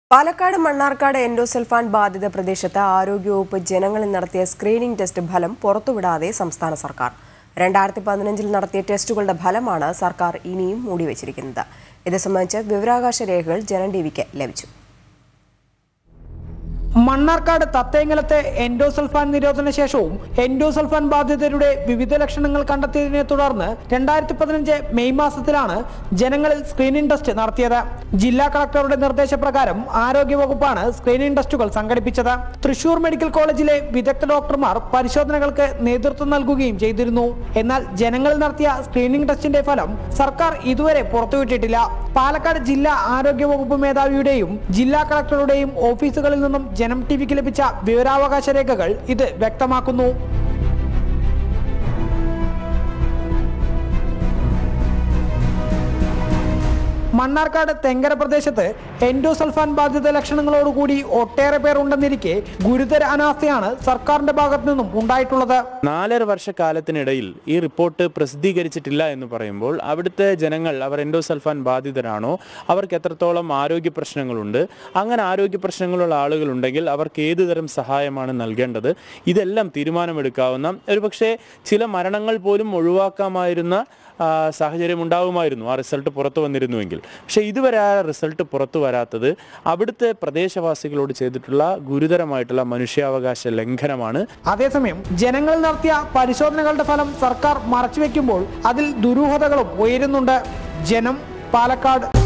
Palakkad Mannarkkad endosulfan ബാധിത പ്രദേശത്ത് ആരോഗ്യവകുപ്പ് ജനങ്ങളിൽ നടത്തിയ സ്ക്രീനിംഗ് ടെസ്റ്റ് ഫലം പുറത്തുവിടാതെ സംസ്ഥാന സർക്കാർ രണ്ടായിരത്തി പതിനഞ്ചിൽ നടത്തിയ ടെസ്റ്റുകളുടെ ഫലമാണ് സർക്കാർ ഇനിയും മൂടിവച്ചിരിക്കുന്നത് ഇത് സംബന്ധിച്ച് വിവരാവകാശ രേഖകൾ ജനം ടിവിക്ക് ലഭിച്ചു മണ്ണാർക്കാട് തത്തേങ്ങലത്തെ എൻഡോസൾഫാൻ നിരോധന ശേഷവും എൻഡോസൾഫാൻ ബാധിതരുടെ വിവിധ ലക്ഷണങ്ങൾ കണ്ടെത്തിയതിനെ തുടർന്ന് രണ്ടായിരത്തി പതിനഞ്ച് മെയ് മാസത്തിലാണ് ജനങ്ങളിൽ സ്ക്രീനിംഗ് ടെസ്റ്റ് നടത്തിയത് ജില്ലാ കളക്ടറുടെ നിർദ്ദേശപ്രകാരം ആരോഗ്യവകുപ്പാണ് സ്ക്രീനിംഗ് ടെസ്റ്റുകൾ സംഘടിപ്പിച്ചത് തൃശൂർ മെഡിക്കൽ കോളേജിലെ വിദഗ്ധ ഡോക്ടർമാർ പരിശോധനകൾക്ക് നേതൃത്വം നൽകുകയും ചെയ്തിരുന്നു എന്നാൽ ജനങ്ങളിൽ നടത്തിയ സ്ക്രീനിംഗ് ടെസ്റ്റിന്റെ ഫലം സർക്കാർ ഇതുവരെ പുറത്തുവിട്ടിട്ടില്ല പാലക്കാട് ജില്ലാ ആരോഗ്യ വകുപ്പ് മേധാവിയുടെയും ജില്ലാ കളക്ടറുടെയും ഓഫീസുകളിൽ നിന്നും ജനം ടിവിക്ക് ലഭിച്ച വിവരാവകാശ രേഖകൾ ഇത് വ്യക്തമാക്കുന്നു മണ്ണാർക്കാട് തെങ്കര പ്രദേശത്ത് എൻഡോസൾഫാൻ ബാധിത ലക്ഷണങ്ങളോടുകൂടി ഒട്ടേറെ പേർ ഉണ്ടെന്നിരിക്കെ ഗുരുതര അനാസ്ഥയാണ് സർക്കാരിന്റെ ഭാഗത്തു നിന്നും ഉണ്ടായിട്ടുള്ളത് നാലര വർഷക്കാലത്തിനിടയിൽ ഈ റിപ്പോർട്ട് പ്രസിദ്ധീകരിച്ചിട്ടില്ല എന്ന് പറയുമ്പോൾ അവിടുത്തെ ജനങ്ങൾ അവർ എൻഡോസൾഫാൻ ബാധിതരാണോ അവർക്ക് എത്രത്തോളം ആരോഗ്യ പ്രശ്നങ്ങളുണ്ട് അങ്ങനെ ആരോഗ്യ പ്രശ്നങ്ങളുള്ള ആളുകളുണ്ടെങ്കിൽ അവർക്ക് ഏതു തരം സഹായമാണ് നൽകേണ്ടത് ഇതെല്ലാം തീരുമാനമെടുക്കാവുന്ന ഒരുപക്ഷെ ചില മരണങ്ങൾ പോലും ഒഴിവാക്കാമായിരുന്ന ആ, സാഹചര്യം ഉണ്ടാവുമായിരുന്നു ആ റിസൾട്ട് പുറത്തു വന്നിരുന്നുവെങ്കിൽ പക്ഷേ ഇതുവരെ ആ റിസൾട്ട് പുറത്തു വരാത്തത് അവിടുത്തെ പ്രദേശവാസികളോട് ചെയ്തിട്ടുള്ള ഗുരുതരമായിട്ടുള്ള മനുഷ്യാവകാശ ലംഘനമാണ് അതേസമയം ജനങ്ങളിൽ നടത്തിയ പരിശോധനകളുടെ ഫലം സർക്കാർ മറച്ചുവെക്കുമ്പോൾ അതിൽ ദുരൂഹതകളും ഉയരുന്നുണ്ട് ജനം പാലക്കാട്